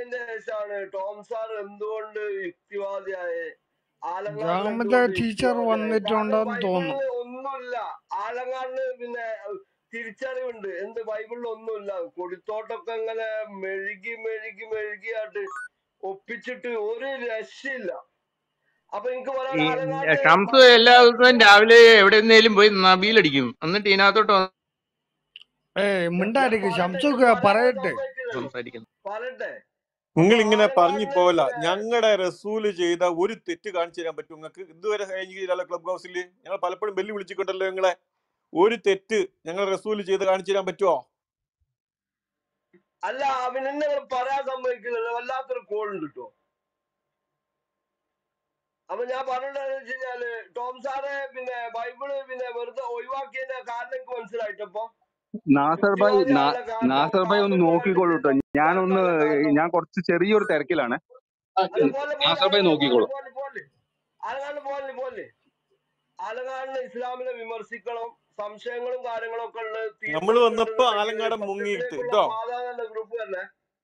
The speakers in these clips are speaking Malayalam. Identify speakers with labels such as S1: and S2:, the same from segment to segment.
S1: പോയതിന്റെ ശേഷമാണ് ടോം സാർ എന്തുകൊണ്ട് യുക്തിവാദിയായ ആലങ്ങാടിന്
S2: ജാമത
S1: എന്തുകൊണ്ട്
S2: ടീച്ചർ
S1: യുക്തിവാദിയായ കാരണം
S2: വന്നിട്ടുണ്ടെന്ന് തോന്നുന്നു
S1: ബൈബിളിൽ ഒന്നുമില്ല ആലങ്ങാടിന് പിന്നെ തിരിച്ചറിവുണ്ട് എന്ത് ബൈബിളിൽ ഒന്നുമില്ല കൊടിത്തോട്ടൊക്കെ ഇങ്ങനെ മെഴുകി മെഴുകി മെഴുകിയായിട്ട് ഒപ്പിച്ചിട്ട് ഒരു രക്ഷയില്ല അപ്പൊ എനിക്ക്
S3: ഈ
S1: പറയാൻ ആലങ്ങാടിന്
S3: ഷംസ് എല്ലാ ദിവസവും രാവിലെ എവിടെന്നേലും പോയി നബീലടിക്കും എന്നിട്ട് ഇതിനകത്തോട്ട് വന്ന്
S2: ഏയ്
S1: ഞാൻ
S2: മിണ്ടായിരിക്കും
S1: പറയട്ടെ
S2: ശംസുഖ
S1: എനിക്ക് പറയാൻ
S2: പറയട്ടെ
S1: സമ്മതിക്കില്ലല്ലോ
S3: സംസാരിക്കുന്നു
S1: പറയട്ടെ
S4: നിങ്ങൾ
S1: അപ്പൊ
S4: ഇങ്ങനെ പറഞ്ഞു
S1: ആലങ്ങാടിന്
S4: പോവല്ല
S1: പിന്നെ
S4: ഞങ്ങളുടെ റസൂല് ചെയ്ത ഒരു തെറ്റ് കാണിച്ചു തരാൻ പറ്റും നിങ്ങൾക്ക് ഇതുവരെ കഴിഞ്ഞില്ല ക്ലബ് ഹൗസിൽ ഞങ്ങൾ പലപ്പോഴും വെല്ലു വിളിച്ചിട്ടുണ്ടല്ലോ നിങ്ങളെ ഒരു തെറ്റ് ഞങ്ങൾ റസൂല് ചെയ്ത് കാണിച്ചു തരാൻ പറ്റുമോ
S1: അല്ല അവൻ എന്നെ പറയാൻ സമ്മതിക്കില്ലല്ലോ വല്ലാത്തൊരു കോൾ ഉണ്ട് കേട്ടോ അപ്പൊ ഞാൻ പറഞ്ഞിട്ടെന്ന് വെച്ച് കഴിഞ്ഞാല് ടോം സാറെ പിന്നെ ബൈബിള് പിന്നെ വെറുതെ ഒഴിവാക്കിയതിന്റെ കാരണം എനിക്ക് മനസ്സിലായിട്ടപ്പോ
S5: നാസർ ഭായ് നാ-
S1: യുക്തിവാദിയാണുള്ള കാരണം
S5: നാസർ ഭായ് ഒന്ന്
S1: കാഫിർ
S5: നോക്കിക്കോളൂ
S1: പറഞ്ഞിട്ട്
S5: കേട്ടോ ഞാനൊന്ന്
S1: യുക്തിവാദിയാണുള്ള കാരണം
S5: ഞാൻ കുറച്ച് ചെറിയൊരു തിരക്കിലാണ്
S1: അല്ല പോലെ പോലെ
S5: നാസർ ഭായ്
S1: ആലങ്ങാട് പോലെ
S5: നോക്കിക്കോളൂ
S1: പോലെ പോലെ ആലങ്ങാട് പോലെ പോലെ ആലങ്ങാടിന് ഇസ്ലാമിനെ വിമർശിക്കണം സംശയങ്ങളും കാര്യങ്ങളും ഒക്കെ ഉള്ള
S4: നമ്മൾ വന്നപ്പോ
S1: തീർത്തിട്ടുണ്ടെന്നുണ്ടെങ്കിൽ
S4: ആലങ്ങാടൻ മുങ്ങിയിട്ട്
S1: സത്യത്തിലേക്കുള്ള
S4: കേട്ടോ
S1: പാതാന്ന ഗ്രൂപ്പ് തന്നെ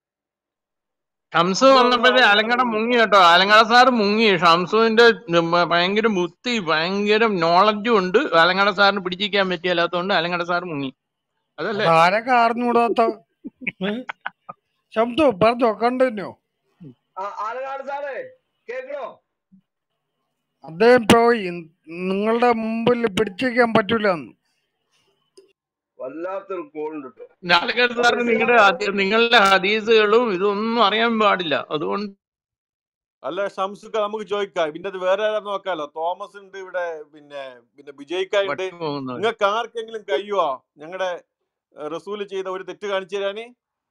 S3: ഷംസ്
S4: നമ്മൾ വന്നപ്പോ
S3: വന്നപ്പോഴേ
S4: ആലങ്ങാടൻ
S3: അലങ്കട
S4: മുങ്ങി
S3: മുങ്ങി കേട്ടോ അലങ്കട സാറ് മുങ്ങി ഷംസുവിന്റെ ഉം ഭയങ്കര ബുദ്ധി ഭയങ്കര നോളജും ഉണ്ട് അലങ്കട സാറിന് പിടിച്ചിരിക്കാൻ പറ്റിയല്ലാത്തതുകൊണ്ട് അലങ്കട സാർ മുങ്ങി അതല്ലേ
S2: അതാരൊക്കെ അറിഞ്ഞൂടാത്ത ഏ? ശംസു പറഞ്ഞോ കണ്ടിന്യോ
S1: ആ- ആലങ്ങാട് സാറേ കേക്കണോ
S2: അദ്ദേഹം പോയി നിങ്ങളുടെ മുമ്പിൽ പിടിച്ചിരിക്കാൻ പറ്റൂല
S1: വല്ലാത്തൊരു കോൾ ഉണ്ട് കേട്ടോ
S3: അലങ്കട
S1: അപ്പൊ
S3: സാറിന് നിങ്ങളുടെ
S1: ഇസ്ലാമിന്
S3: നിങ്ങളുടെ ഹദീസുകളും ഇതൊന്നും അറിയാൻ പാടില്ല അതുകൊണ്ട്
S4: അല്ല ഷംസുക്ക നമുക്ക് ചോദിക്കാം പിന്നെ അത് വേറെ ആരാ നോക്കാലോ തോമസ് ഉണ്ട് ഇവിടെ പിന്നെ പിന്നെ വിജയിക്ക ഉണ്ട്
S3: വട്ടി പോകുന്നവർ
S4: നിങ്ങൾക്ക് ആർക്കെങ്കിലും കഴിയുവോ ഞങ്ങളുടെ റസൂല് ചെയ്ത ഒരു തെറ്റ് കാണിച്ചു തരാന്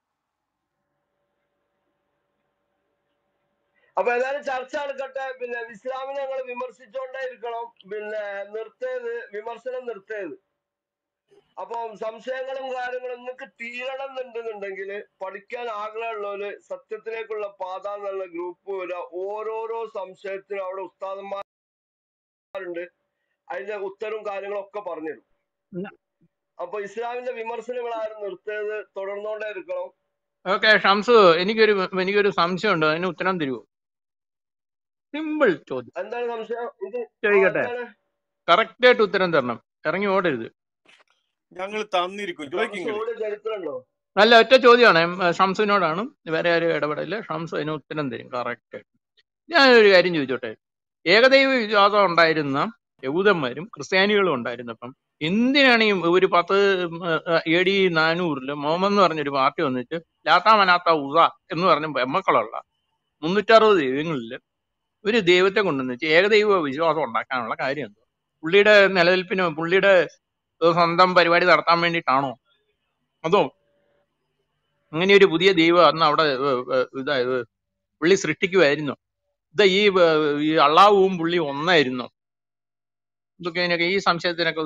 S1: അപ്പൊ ഏതായാലും ചർച്ച നടക്കട്ടെ പിന്നെ ഇസ്ലാമിനെ ഞങ്ങൾ വിമർശിച്ചോണ്ടേ ഇരിക്കണം പിന്നെ നിർത്തേത് വിമർശനം നിർത്തേത് അപ്പം സംശയങ്ങളും കാര്യങ്ങളും നിങ്ങൾക്ക് തീരണം എന്നുണ്ടെന്നുണ്ടെങ്കിൽ പഠിക്കാൻ ആഗ്രഹമുള്ളവര് സത്യത്തിലേക്കുള്ള പാത എന്നുള്ള ഗ്രൂപ്പ് വരിക ഓരോരോ സംശയത്തിനും അവിടെ ഉസ്താദന്മാരുണ്ട് അതിന്റെ ഉത്തരവും കാര്യങ്ങളും ഒക്കെ പറഞ്ഞുതരും അപ്പൊ ഇസ്ലാമിന്റെ വിമർശനങ്ങൾ ആരും നിർത്തേത് തുടർന്നോണ്ടേ ഇരിക്കണം
S3: ഓക്കെ ഷംസു എനിക്കൊരു എനിക്കൊരു സംശയമുണ്ട് അതിന് ഉത്തരം തരുമോ സിമ്പിൾ ചോദ്യം
S1: എന്താണ് സംശയം ഇത് ആ
S3: ചോദിക്കട്ടെ
S1: എന്താണ്
S3: കറക്റ്റ് ആയിട്ട് ഉത്തരം തരണം ഇറങ്ങി ഓടരുത്
S4: ഞങ്ങൾ തന്നിരിക്കും
S1: ഷംസ്
S4: ചോദിക്കിങ്ങള്
S1: ഓടി ചരിത്രമുണ്ടോ
S3: അല്ല ഒറ്റ ചോദ്യമാണ് എം, ഷംസുവിനോടാണ് വേറെ ആരും ഇടപെടില്ല ഷംസു അതിന് ഉത്തരം തരും കറക്റ്റ് ഞാനൊരു കാര്യം ചോദിച്ചോട്ടെ ഏകദൈവ വിശ്വാസം ഉണ്ടായിരുന്ന യഹൂദന്മാരും ക്രിസ്ത്യാനികളും ഉണ്ടായിരുന്നപ്പം എന്തിനാണ് ഈ ഒരു പത്ത് എ ഡി നാനൂറില് മുഹമ്മദ് എന്ന് പറഞ്ഞൊരു പാർട്ടി വന്നിട്ട് ലാത്താ മനാത്ത ഉസ എന്ന് പറഞ്ഞ പെമ്മക്കളുള്ള മുന്നൂറ്ററുപത് ദൈവങ്ങളിൽ ഒരു ദൈവത്തെ കൊണ്ടുവന്ന് വെച്ച് ഏകദൈവ വിശ്വാസം ഉണ്ടാക്കാനുള്ള കാര്യം എന്തോ പുള്ളിയുടെ നിലനിൽപ്പിനോ പുള്ളിയുടെ ഏഹ്, സ്വന്തം പരിപാടി നടത്താൻ വേണ്ടിയിട്ടാണോ അതോ അങ്ങനെ ഒരു പുതിയ ദൈവം അന്ന് അവിടെ ഏഹ്, ഏഹ്, ഇതായത് പുള്ളി സൃഷ്ടിക്കുമായിരുന്നു ഇത് ഈ ഏഹ്, ഈ അള്ളാഹുവും പുള്ളി ഒന്നായിരുന്നു ഇതൊക്കെ ഇതിനൊക്കെ ഈ സംശയത്തിനൊക്കെ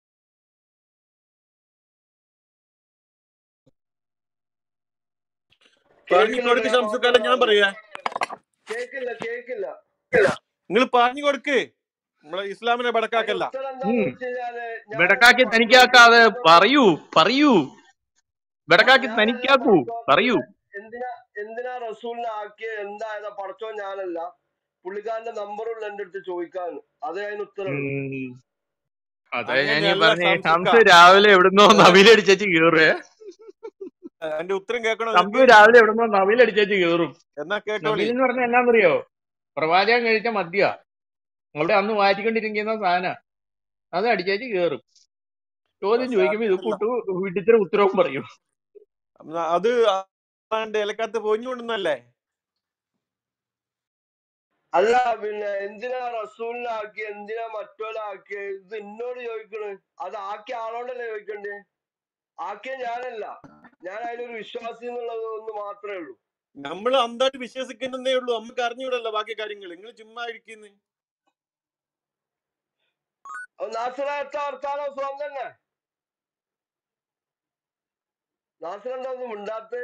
S4: പറഞ്ഞു
S1: കേക്കില്ലല്ലോ
S4: കൊടുക്ക്
S1: ഞാൻ
S4: ഷംസുക്കാല ഞാൻ
S1: മാത്രമല്ല
S4: പറയാ
S1: കേക്കില്ല കേക്കില്ല
S4: നിങ്ങൾ പറഞ്ഞു കൊടുക്ക് നമ്മളെ ഇസ്ലാമിനെ
S1: അതിന്റെ
S4: ബടക്കാക്കല്ല
S1: ഉത്തരം എന്താന്ന്
S3: ഉം.
S1: വെച്ച് കഴിഞ്ഞാല് ഞാനൊന്ന്
S3: ബെടക്കാക്കി
S1: പഠിച്ചോട്ടെ
S3: തനിക്കാക്കാതെ
S1: പഠിച്ചോട്ടെ
S3: പറയൂ പറയൂ
S1: ആ
S3: ബെടക്കാക്കി
S1: ഞാനല്ല
S3: തനിക്കാക്കൂ
S1: പഠിച്ചോൻ
S3: പറയൂ
S1: എന്തിനാ എന്തിനാ റസൂലിനെ ആക്കിയ എന്തായതാ പഠിച്ചോ ഞാനല്ല പുള്ളിക്കാരന്റെ നമ്പറുള്ള എന്റെ അടുത്ത് ചോദിക്കാന്ന് അതേ അതിന് ഉത്തരവുള്ളൂ
S3: ഉം. അതെ ഞാൻ ഈ
S4: അങ്ങനെയല്ല
S3: പറഞ്ഞ
S4: ഷംസുക്ക
S3: ഷംസ് രാവിലെ എവിടുന്നോ നവിലടിച്ചു കേറുവേ
S4: എന്റെ ഉത്തരം കേൾക്കണോ
S3: ഷംസ്
S4: നിങ്ങൾക്ക്
S3: രാവിലെ എവിടുന്നോ നവിലടിച്ചു കേറും
S4: എന്നാ കേട്ടോളി
S3: നബീൽ എന്ന് പറഞ്ഞാൽ എന്നാന്നറിയോ പ്രവാചകൻ കഴിച്ച മദ്യ അവിടെ അന്ന് വാറ്റിക്കൊണ്ടിരിക്കുന്ന സാധന അത് അടിച്ചേച്ച് കേറും ചോദ്യം
S4: പക്ഷെ
S3: ചോദിക്കുമ്പോ ഇത്
S4: അങ്ങനെയല്ല
S3: കൂട്ടു വീട്ടിച്ചിരി ഉത്തരവും പറയും
S4: അത് ആണ്ട് ഇലക്കകത്ത് പൊഞ്ഞുകൊണ്ടെന്നല്ലേ
S1: അല്ല പിന്നെ എന്തിനാ റസൂലിനെ ആക്കി എന്തിനാ മറ്റോലാക്കിയ ഇത് എന്നോട് ചോദിക്കണ് അത് ആക്കിയ ആളോടല്ലേ ചോദിക്കണ്ടേ ആക്കിയ ഞാനല്ല ഞാൻ അതിലൊരു വിശ്വാസി എന്നുള്ളത് ഒന്ന് മാത്രമേ ഉള്ളൂ
S4: നമ്മൾ അന്തായിട്ട് വിശ്വസിക്കുന്നതേ ഉള്ളൂ നമുക്ക് അറിഞ്ഞൂടല്ലോ ബാക്കി കാര്യങ്ങൾ നിങ്ങൾ ചുമ്മാ ഇരിക്കുന്നു
S1: നാസിറത്ത വർത്താനോ സുഖം തന്നെ നാസിറെന്താ ഒന്നും മിണ്ടാത്തെ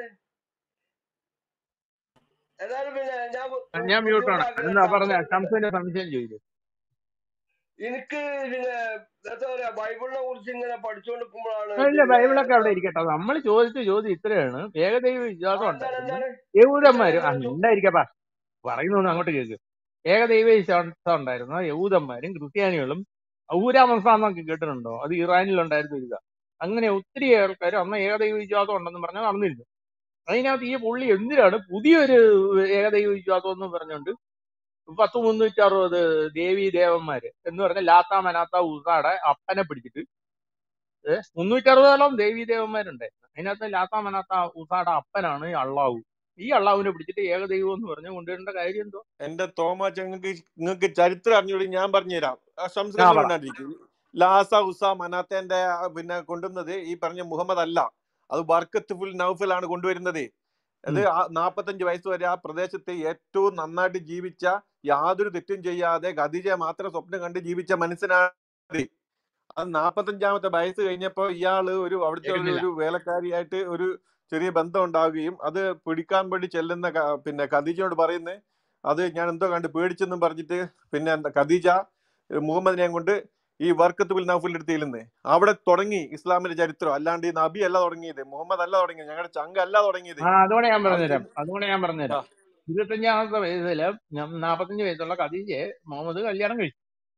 S1: ഏതായാലും പിന്നെ ഞാൻ ബു-
S3: ഞാൻ മ്യൂട്ടാണ്
S1: ബുദ്ധിമുട്ടാക്കണ്ട
S3: എന്താ പറഞ്ഞ
S1: ചർച്ച നടക്കട്ടെ
S3: ഷംസിന്റെ സംശയം ചോദിക്കും
S1: എനിക്ക് പിന്നെ എന്താ പറയാ ബൈബിളിനെ കുറിച്ച് ഇങ്ങനെ പഠിച്ചുകൊണ്ടിരിക്കുമ്പോഴാണ്
S3: ഇല്ല
S1: പിന്നെ
S3: ബൈബിളൊക്കെ അവിടെ
S1: എന്താ
S3: ഇരിക്കട്ടെ നമ്മൾ ചോദിച്ച ചോദ്യം ഇത്രയാണ് ഏകദൈവ വിശ്വാസം
S1: ആ എന്താണ്
S3: ഉണ്ടായിരുന്നു
S1: എന്താണ്
S3: യഹൂദന്മാര്
S1: എന്താണ്
S3: ആ
S1: ചോദിച്ചു
S3: ഉണ്ടായിരിക്കപ്പാ പറയുന്നൊന്ന് അങ്ങോട്ട് കേൾക്കുക ഏകദൈവ വിശ്വാസം ഉണ്ടായിരുന്ന യഹൂദന്മാരും ക്രിസ്ത്യാനികളും ഊരാമസാന്നൊക്കെ കേട്ടിട്ടുണ്ടോ അത് ഇറാനിലുണ്ടായിരുന്ന ഒരു ഇതാ അങ്ങനെ ഒത്തിരി ആൾക്കാർ അന്ന് ഏകദൈവ വിശ്വാസം ഉണ്ടെന്ന് പറഞ്ഞാൽ നടന്നിരുന്നു അതിനകത്ത് ഈ പുള്ളി എന്തിനാണ് പുതിയൊരു ഏകദൈവ വിശ്വാസം എന്ന് പറഞ്ഞുകൊണ്ട് പത്ത് മുന്നൂറ്റി അറുപത് ദേവി ദേവന്മാര് എന്ന് പറഞ്ഞ ലാത്ത മനാത്ത ഉസാടെ അപ്പനെ പിടിച്ചിട്ട് മുന്നൂറ്റി അറുപതോളം ദേവി ദേവന്മാരുണ്ടായിരുന്നു അതിനകത്ത് ലാത്ത മനാത്ത ഉസാടെ അപ്പനാണ് ഈ അള്ളാഹു ഈ അള്ളാഹുവിനെ പിടിച്ചിട്ട് ഏകദൈവം എന്ന് പറഞ്ഞ് കൊണ്ടുവരേണ്ട കാര്യം എന്തോ
S4: എന്റെ തോമാച്ച നിങ്ങൾക്ക് നിങ്ങൾക്ക് ചരിത്രം അറിഞ്ഞൂടി ഞാൻ പറഞ്ഞുതരാം ആ
S3: ആ
S4: സംസ്കരണം
S3: പറ
S4: ഉണ്ടായിരിക്കും ലാസ ഉസ മനാത്തേന്റെ ആ പിന്നെ കൊണ്ടുവന്നത് ഈ പറഞ്ഞ മുഹമ്മദ് അല്ല അത് ബർക്കത്ത് ഫുൽ നൗഫൽ ആണ് കൊണ്ടുവരുന്നത് അത്
S3: ഉം.
S4: ആ നാപ്പത്തഞ്ച് വയസ്സ് വരെ ആ പ്രദേശത്ത് ഏറ്റവും നന്നായിട്ട് ജീവിച്ച യാതൊരു തെറ്റും ചെയ്യാതെ ഖദീജ മാത്രം സ്വപ്നം കണ്ട് ജീവിച്ച മനുഷ്യനാണ് അത് നാപ്പത്തഞ്ചാമത്തെ വയസ്സ് കഴിഞ്ഞപ്പോ ഇയാള് ഒരു അവിടുത്തെ ഒരു
S3: കേൾക്കുന്നില്ല
S4: ഒരു വേലക്കാരിയായിട്ട് ഒരു ചെറിയ ബന്ധം ഉണ്ടാവുകയും അത് പിടിക്കാൻ വേണ്ടി ചെല്ലുന്ന ക- പിന്നെ ഖദീജയോട് പറയുന്നത് അത് ഞാൻ എന്തോ കണ്ട് പേടിച്ചെന്നും പറഞ്ഞിട്ട് പിന്നെ എന്താ ഖദീജ ഏഹ് മുഹമ്മദിനെ കൊണ്ട് ഈ വർക്കത്ത് ബിൽ നൗഫലിന്റെ അടുത്ത് ചെല്ലുന്നത് അവിടെ തുടങ്ങി ഇസ്ലാമിന്റെ ചരിത്രം അല്ലാണ്ട് ഈ നബി അല്ല തുടങ്ങിയത് മുഹമ്മദ് അല്ല തുടങ്ങിയത് ഞങ്ങളുടെ ചങ്ക അല്ല തുടങ്ങിയത്
S3: ആ അതുകൊണ്ട് ഞാൻ
S4: അത്
S3: പറഞ്ഞുതരാം
S4: ചെന്ന്
S3: അതുകൊണ്ട് ഞാൻ
S4: ആ,
S3: പറഞ്ഞുതരാം ഇരുപത്തഞ്ചാമത്തെ വയസ്സില് ഞാൻ- നാപ്പത്തഞ്ച് വയസ്സുള്ള ഖദീജയെ മുഹമ്മദ് കല്യാണം കഴിച്ചു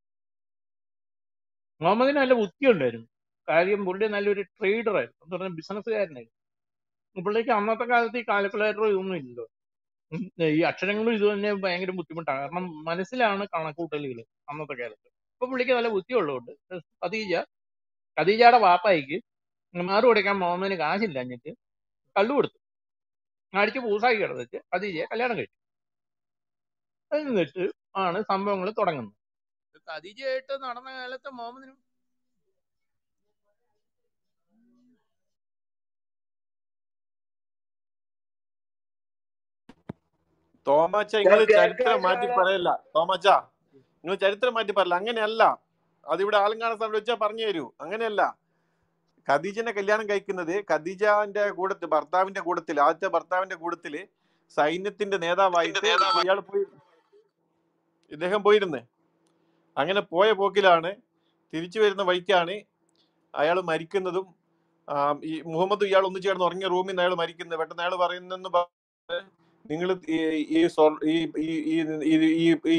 S3: മുഹമ്മദിന് നല്ല ബുദ്ധി ഉണ്ടായിരുന്നു കാര്യം പുള്ളി നല്ലൊരു ട്രേഡർ ആയിരുന്നു എന്ന് പറഞ്ഞാൽ ബിസിനസ്സുകാരനായിരുന്നു പുള്ളിക്ക് അന്നത്തെ കാലത്ത് ഈ കാൽക്കുലേറ്ററോ ഇതൊന്നും ഇല്ലല്ലോ ഉം, ഈ അക്ഷരങ്ങളും ഇത് തന്നെ ഭയങ്കര ബുദ്ധിമുട്ടാണ് കാരണം മനസ്സിലാണ് കണക്കൂട്ടലുകൾ അന്നത്തെ കാലത്ത് അപ്പൊ പുള്ളിക്ക് നല്ല ബുദ്ധി ഉള്ളതുകൊണ്ട് ഖദീജ ഖദീജയുടെ വാപ്പായിക്ക് മാറു കൊടുക്കാൻ മുഹമ്മദിന് കാശില്ല എന്നിട്ട് കള്ളു കൊടുത്തു അടിച്ച് പൂസാക്കി കിടന്നിട്ട് ഖദീജയെ കല്യാണം കഴിച്ചു എന്നിട്ട് ആണ് സംഭവങ്ങൾ തുടങ്ങുന്നത് ഖദീജയായിട്ട് നടന്ന കാലത്ത് മുഹമ്മദിന്
S4: തോമാച്ച
S1: ഞാൻ
S4: നിങ്ങൾ ചരിത്രം
S1: കേൾക്കാൻ
S4: മാറ്റി
S1: കാരണം
S4: പറയല്ല തോമാച്ച നിങ്ങൾ ചരിത്രം മാറ്റി പറയല്ല അങ്ങനെയല്ല അതിവിടെ ആളും സ്ഥലം വെച്ചാൽ പറഞ്ഞു തരൂ അങ്ങനെയല്ല ഖദീജനെ കല്യാണം കഴിക്കുന്നത് ഖദീജന്റെ കൂടത്തിൽ ഭർത്താവിന്റെ കൂടത്തിൽ ആദ്യത്തെ ഭർത്താവിന്റെ കൂടത്തില് സൈന്യത്തിന്റെ നേതാവായിട്ട് ഇയാൾ പോയി ഇദ്ദേഹം പോയിരുന്നേ അങ്ങനെ പോയ പോക്കിലാണ് തിരിച്ചു വരുന്ന വഴിക്കാണ് അയാൾ മരിക്കുന്നതും ആ, ഈ മുഹമ്മദ് ഇയാൾ ഒന്നു ചേർന്ന് ഉറങ്ങിയ റൂമിൽ നിന്ന് അയാൾ മരിക്കുന്നത് പെട്ടെന്ന് അയാൾ പറയുന്നെന്ന് നിങ്ങൾ ഈ ഈ സ്വർ- ഈ ഈ ഈ ഈ ഈ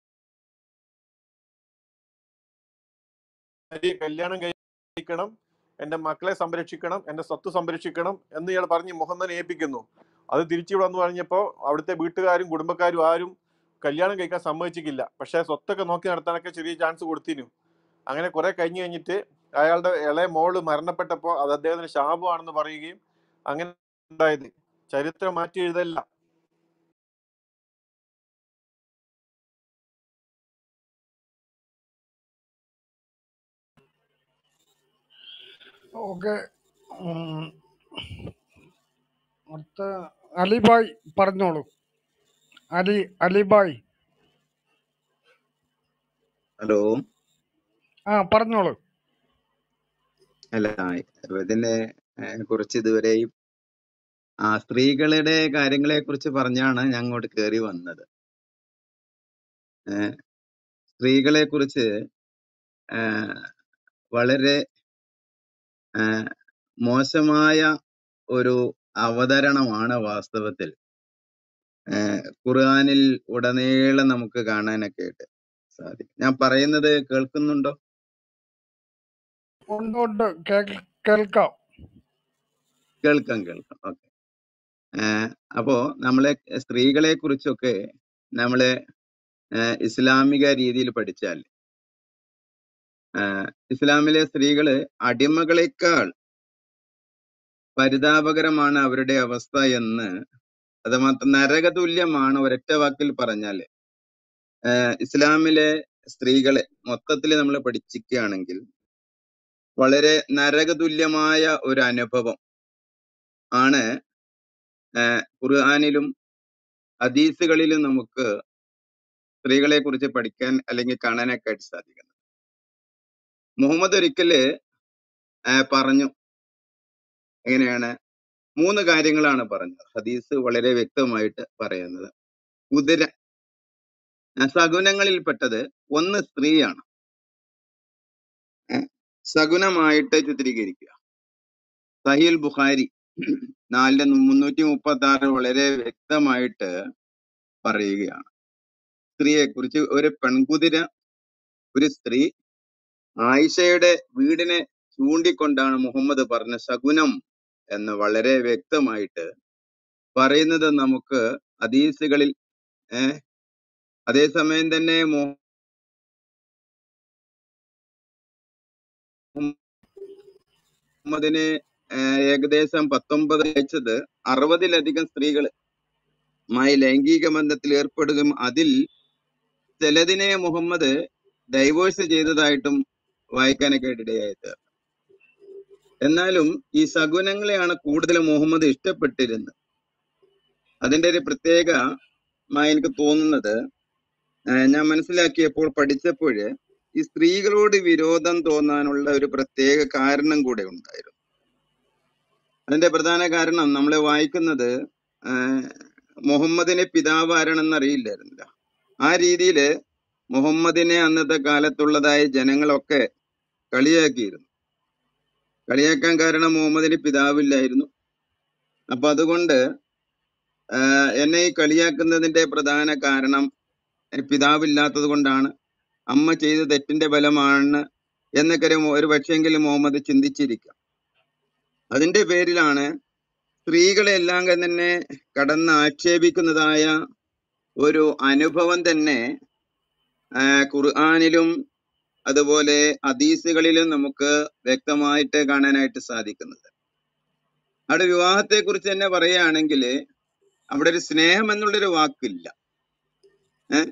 S4: ഈ കല്യാണം കഴിക്കണം എന്റെ മക്കളെ സംരക്ഷിക്കണം എന്റെ സ്വത്ത് സംരക്ഷിക്കണം എന്ന് ഇയാൾ പറഞ്ഞ് മുഹമ്മദിനെ ഏൽപ്പിക്കുന്നു അത് തിരിച്ചു ഇവിടെ വന്ന് പറഞ്ഞപ്പോൾ അവിടുത്തെ വീട്ടുകാരും കുടുംബക്കാരും ആരും കല്യാണം കഴിക്കാൻ സമ്മതിച്ചിട്ടില്ല പക്ഷെ സ്വത്തൊക്കെ നോക്കി നടത്താനൊക്കെ ചെറിയ ചാൻസ് കൊടുത്തിനു അങ്ങനെ കുറെ കഴിഞ്ഞ് കഴിഞ്ഞിട്ട് അയാളുടെ ഇളയ മോള് മരണപ്പെട്ടപ്പോൾ അത് അദ്ദേഹത്തിന് ശാപമാണെന്ന് പറയുകയും അങ്ങനെ ഉണ്ടായത് ചരിത്രം മാറ്റി എഴുതല്ല
S2: ഓക്കെ അടുത്ത അലിബായ് പറഞ്ഞോളൂ അലി അലിബായ്
S6: ഹലോ
S2: ആ പറഞ്ഞോളൂ
S6: അല്ല ഇതിനെ ഏഹ്, കുറിച്ച് ഇതുവരെ ഈ ആ സ്ത്രീകളുടെ കാര്യങ്ങളെ കുറിച്ച് പറഞ്ഞാണ് ഞാൻ അങ്ങോട്ട് കയറി വന്നത് ഏഹ്, സ്ത്രീകളെ കുറിച്ച് ഏഹ്, വളരെ ഏഹ്, മോശമായ ഒരു അവതരണമാണ് വാസ്തവത്തിൽ ഏഹ്, ഖുർആനിൽ ഉടനീളം നമുക്ക് കാണാനൊക്കെ ആയിട്ട് സാധിക്കും ഞാൻ പറയുന്നത് കേൾക്കുന്നുണ്ടോ
S2: ഉണ്ട് ഉണ്ട് കേൾ- കേൾക്കാം
S6: കേൾക്കാം കേൾക്കാം ഓക്കെ അപ്പോ നമ്മളെ സ്ത്രീകളെ കുറിച്ചൊക്കെ നമ്മളെ ഏഹ്, ഇസ്ലാമിക രീതിയിൽ പഠിച്ചാൽ ഏഹ്, ഇസ്ലാമിലെ സ്ത്രീകള് അടിമകളെക്കാൾ പരിതാപകരമാണ് അവരുടെ അവസ്ഥ എന്ന് അത് മാത്രം നരകതുല്യമാണ് ഒരൊറ്റ വാക്കിൽ പറഞ്ഞാൽ ഇസ്ലാമിലെ സ്ത്രീകളെ മൊത്തത്തിൽ നമ്മൾ പഠിച്ചിരിക്കുകയാണെങ്കിൽ വളരെ നരകതുല്യമായ ഒരു അനുഭവം ആണ് ഏഹ്, ഖുർആനിലും ഹദീസുകളിലും നമുക്ക് സ്ത്രീകളെ കുറിച്ച് പഠിക്കാൻ അല്ലെങ്കിൽ കാണാനൊക്കെ ആയിട്ട് സാധിക്കുന്നത് മുഹമ്മദ് ഒരിക്കല് ഏഹ്, പറഞ്ഞു എങ്ങനെയാണ് മൂന്ന് കാര്യങ്ങളാണ് പറഞ്ഞത് ഹദീസ് വളരെ വ്യക്തമായിട്ട് പറയുന്നത് കുതിര ആ, സഗുണങ്ങളിൽപ്പെട്ടത് ഒന്ന് സ്ത്രീയാണ് സഗുണമായിട്ട് ചിത്രീകരിക്കുക സഹീൽ ബുഖാരി നാലിന്റെ മുന്നൂറ്റി മുപ്പത്തി ആറ് വളരെ വ്യക്തമായിട്ട് പറയുകയാണ് സ്ത്രീയെ കുറിച്ച് ഒരു പെൺകുതിര ഒരു സ്ത്രീ ആയിഷയുടെ വീടിനെ ചൂണ്ടിക്കൊണ്ടാണ് മുഹമ്മദ് പറഞ്ഞ ശകുനം എന്ന് വളരെ വ്യക്തമായിട്ട് പറയുന്നത് നമുക്ക് ഹദീസുകളിൽ ഏഹ് അതേസമയം തന്നെ മുഹമ്മദിന് ഏഹ് ഏകദേശം പത്തൊമ്പത് അയച്ചത് അറുപതിലധികം സ്ത്രീകളുമായി ലൈംഗിക ബന്ധത്തിൽ ഏർപ്പെടുകയും അതിൽ ചിലതിനെ മുഹമ്മദ് ഡൈവോഴ്സ് ചെയ്തതായിട്ടും വായിക്കാനൊക്കെ ഇടയായത് എന്നാലും ഈ സഗുനങ്ങളെയാണ് കൂടുതൽ മുഹമ്മദ് ഇഷ്ടപ്പെട്ടിരുന്നത് അതിന്റെ ഒരു പ്രത്യേകമായി എനിക്ക് തോന്നുന്നത് ഏഹ് ഞാൻ മനസ്സിലാക്കിയപ്പോൾ പഠിച്ചപ്പോൾ ഈ സ്ത്രീകളോട് വിരോധം തോന്നാനുള്ള ഒരു പ്രത്യേക കാരണം കൂടെ ഉണ്ടായിരുന്നു അതിന്റെ പ്രധാന കാരണം നമ്മൾ വായിക്കുന്നത് ആഹ് മുഹമ്മദിനെ പിതാവ് ആരാണെന്ന് അറിയില്ലായിരുന്നില്ല ആ രീതിയിൽ മുഹമ്മദിനെ അന്നത്തെ കാലത്തുള്ളതായ ജനങ്ങളൊക്കെ കളിയാക്കിയിരുന്നു കളിയാക്കാൻ കാരണം മുഹമ്മദിന് പിതാവില്ലായിരുന്നു അപ്പൊ അതുകൊണ്ട് ആഹ് എന്നെ ഈ കളിയാക്കുന്നതിന്റെ പ്രധാന കാരണം എനിക്ക് പിതാവില്ലാത്തത് കൊണ്ടാണ് അമ്മ ചെയ്ത തെറ്റിന്റെ ഫലമാണ് എന്നൊക്കെ ഒരു ഒരു പക്ഷെങ്കിലും മുഹമ്മദ് ചിന്തിച്ചിരിക്കാം അതിന്റെ പേരിലാണ് സ്ത്രീകളെ എല്ലാം തന്നെ കടന്ന് ആക്ഷേപിക്കുന്നതായ ഒരു അനുഭവം തന്നെ ആ, ഖുർആനിലും അതുപോലെ ഹദീസുകളിലും നമുക്ക് വ്യക്തമായിട്ട് കാണാനായിട്ട് സാധിക്കുന്നത് അവിടെ വിവാഹത്തെ കുറിച്ച് തന്നെ പറയുകയാണെങ്കിൽ അവിടെ ഒരു സ്നേഹം എന്നുള്ളൊരു വാക്കില്ല ഏഹ്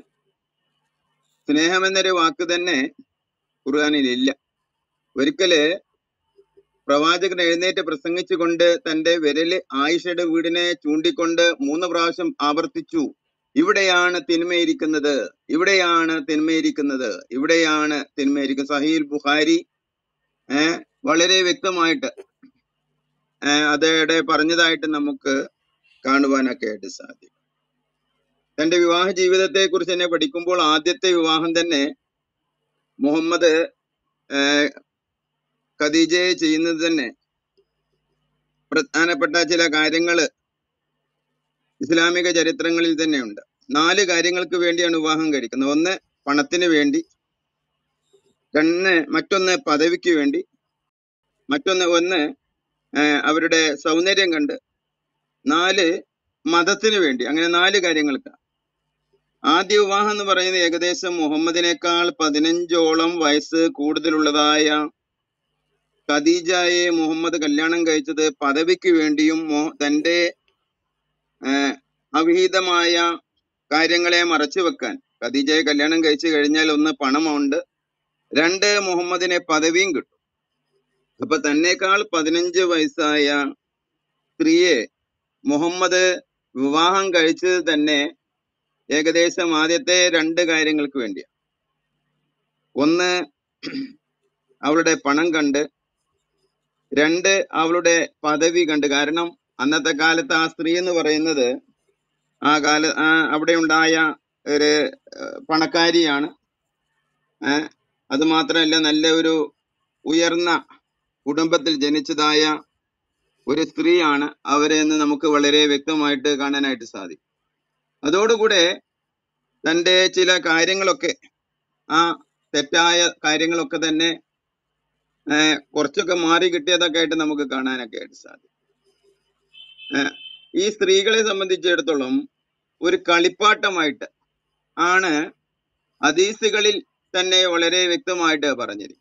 S6: സ്നേഹം എന്നൊരു വാക്ക് തന്നെ ഖുർആനിൽ ഇല്ല ഒരിക്കല് പ്രവാചകൻ എഴുന്നേറ്റ് പ്രസംഗിച്ചുകൊണ്ട് തന്റെ വിരല് ആയിഷയുടെ വീടിനെ ചൂണ്ടിക്കൊണ്ട് മൂന്ന് പ്രാവശ്യം ആവർത്തിച്ചു ഇവിടെയാണ് തിന്മയിരിക്കുന്നത് ഇവിടെയാണ് തിന്മയിരിക്കുന്നത് ഇവിടെയാണ് തിന്മയിരിക്കുന്നത് സഹീൽ ബുഖാരി ഏഹ് വളരെ വ്യക്തമായിട്ട് ഏഹ് അതേടെ പറഞ്ഞതായിട്ട് നമുക്ക് കാണുവാനൊക്കെ ആയിട്ട് സാധിക്കും തന്റെ വിവാഹ ജീവിതത്തെ കുറിച്ച് തന്നെ പഠിക്കുമ്പോൾ ആദ്യത്തെ വിവാഹം തന്നെ മുഹമ്മദ് ഏഹ് ഖദീജയെ ചെയ്യുന്നത് തന്നെ പ്രധാനപ്പെട്ട ചില കാര്യങ്ങള് ഇസ്ലാമിക ചരിത്രങ്ങളിൽ തന്നെയുണ്ട് നാല് കാര്യങ്ങൾക്ക് വേണ്ടിയാണ് വിവാഹം കഴിക്കുന്നത് ഒന്ന് പണത്തിന് വേണ്ടി രണ്ട് മറ്റൊന്ന് പദവിക്ക് വേണ്ടി മറ്റൊന്ന് ഒന്ന് ആഹ് അവരുടെ സൗന്ദര്യം കണ്ട് നാല് മതത്തിന് വേണ്ടി അങ്ങനെ നാല് കാര്യങ്ങൾക്ക് ആദ്യ വിവാഹം എന്ന് പറയുന്നത് ഏകദേശം മുഹമ്മദിനേക്കാൾ പതിനഞ്ചോളം വയസ്സ് കൂടുതലുള്ളതായ ഖദീജയെ മുഹമ്മദ് കല്യാണം കഴിച്ചത് പദവിക്ക് വേണ്ടിയും മോ- തന്റെ ആഹ് അവിഹിതമായ കാര്യങ്ങളെ മറച്ചു വെക്കാൻ ഖദീജയെ കല്യാണം കഴിച്ചു കഴിഞ്ഞാൽ ഒന്ന് പണമുണ്ട് രണ്ട് മുഹമ്മദിനെ പദവിയും കിട്ടും അപ്പൊ തന്നേക്കാൾ പതിനഞ്ച് വയസ്സായ സ്ത്രീയെ മുഹമ്മദ് വിവാഹം കഴിച്ചത് തന്നെ ഏകദേശം ആദ്യത്തെ രണ്ട് കാര്യങ്ങൾക്ക് വേണ്ടിയാണ് ഒന്ന് അവളുടെ പണം കണ്ട് രണ്ട് അവളുടെ പദവി കണ്ട് കാരണം അന്നത്തെ കാലത്ത് ആ സ്ത്രീ എന്ന് പറയുന്നത് ആ കാല ആ അവിടെ ഉണ്ടായ ഒരു ഏഹ്, പണക്കാരിയാണ് ഏഹ് അത് മാത്രമല്ല നല്ല ഒരു ഉയർന്ന കുടുംബത്തിൽ ജനിച്ചതായ ഒരു സ്ത്രീയാണ് അവരെ എന്ന് നമുക്ക് വളരെ വ്യക്തമായിട്ട് കാണാനായിട്ട് സാധിക്കും അതോടുകൂടെ തന്റെ ചില കാര്യങ്ങളൊക്കെ ആ തെറ്റായ കാര്യങ്ങളൊക്കെ തന്നെ ഏഹ്, കുറച്ചൊക്കെ മാറി കിട്ടിയതൊക്കെ ആയിട്ട് നമുക്ക് കാണാനൊക്കെ ആയിട്ട് സാധിക്കും ഏഹ്, ഈ സ്ത്രീകളെ സംബന്ധിച്ചിടത്തോളം ഒരു കളിപ്പാട്ടമായിട്ട് ആണ് ഹദീസുകളിൽ തന്നെ വളരെ വ്യക്തമായിട്ട് പറഞ്ഞിരിക്കുന്നത്